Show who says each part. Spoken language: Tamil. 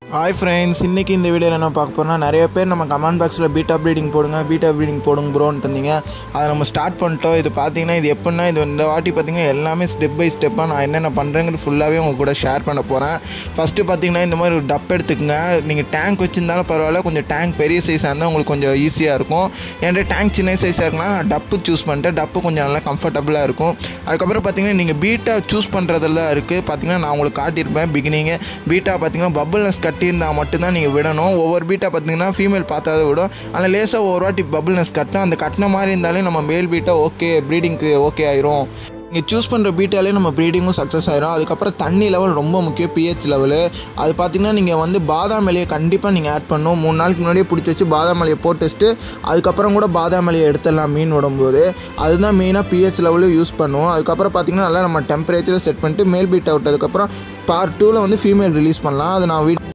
Speaker 1: ஹாய் ஃப்ரெண்ட்ஸ் இன்றைக்கி இந்த வீடியோவில் என்ன பார்க்க போறோம்னா நிறைய பேர் நம்ம கமெண்ட் பாக்ஸில் பீட்டா ப்ரீடிங் போடுங்க பீட்டா ப்ரீடிங் போடுங்க ப்ரோன்ட்டு இருந்தீங்க அதை நம்ம ஸ்டார்ட் பண்ணிட்டோம் இது பார்த்தீங்கன்னா இது எப்படின்னா இது இந்த வாட்டி பார்த்தீங்கன்னா எல்லாமே ஸ்டெப் பை ஸ்டெப்பாக நான் என்னென்ன பண்ணுறேங்கிறது ஃபுல்லாகவே உங்கள் கூட ஷேர் பண்ண போகிறேன் ஃபஸ்ட்டு பார்த்தீங்கன்னா இந்த மாதிரி ஒரு டப் எடுத்துக்கங்க நீங்கள் டேங்க் வச்சிருந்தாலும் பரவாயில்ல கொஞ்சம் டேங்க் பெரிய சைஸாக இருந்தால் உங்களுக்கு கொஞ்சம் ஈஸியாக இருக்கும் என்கிட்ட டேங்க் சின்ன சைஸாக இருக்குன்னா நான் டப்பு சூஸ் பண்ணிட்டேன் டப்பு கொஞ்சம் நல்லா கம்ஃபர்டபுளாக இருக்கும் அதுக்கப்புறம் பார்த்தீங்கன்னா நீங்கள் பீட்டா சூஸ் பண்ணுறதுல இருக்குது பார்த்தீங்கன்னா நான் உங்களுக்கு காட்டியிருப்பேன் பிகினிங்கு பீட்டா பார்த்தீங்கன்னா பபுள் நெஸ் கட்டியிருந்தால் மட்டும்தான் நீங்கள் விடணும் ஒவ்வொரு பீட்டா பார்த்தீங்கன்னா ஃபீமேல் பார்த்தா தான் விடும் ஆனால் லேசாக ஒவ்வொரு வாட்டி பபுள் நெஸ் கட்டினா அந்த கட்டின மாதிரி இருந்தாலே நம்ம மேல் பீட்டா ஓகே ப்ரீடிங்க்கு ஓகே ஆயிரும் நீங்கள் சூஸ் பண்ணுற பீட்டாலே நம்ம ப்ரீடிங்கும் சக்ஸஸ் ஆயிரும் அதுக்கப்புறம் தண்ணி லெவல் ரொம்ப முக்கியம் பிஹெச் லெவலு அது பார்த்தீங்கன்னா நீங்கள் வந்து பாதாம் இலையை கண்டிப்பாக நீங்கள் ஆட் பண்ணணும் மூணு நாளுக்கு முன்னாடியே பிடிச்சி வச்சு பாதாம் இலையை போட்டு வச்சுட்டு அதுக்கப்புறம் கூட பாதாம் இலையை எடுத்துடலாம் மீன் விடும்போது அதுதான் மெயினாக பிஹெச் லெவலும் யூஸ் பண்ணுவோம் அதுக்கப்புறம் பார்த்தீங்கன்னா நல்லா நம்ம டெம்பரேச்சரை செட் பண்ணிட்டு மேல் பீட்டை விட்டதுக்கப்புறம் பார்ட் டூவில் வந்து ஃபீமேல் ரிலீஸ் பண்ணலாம் அது நான் வீட்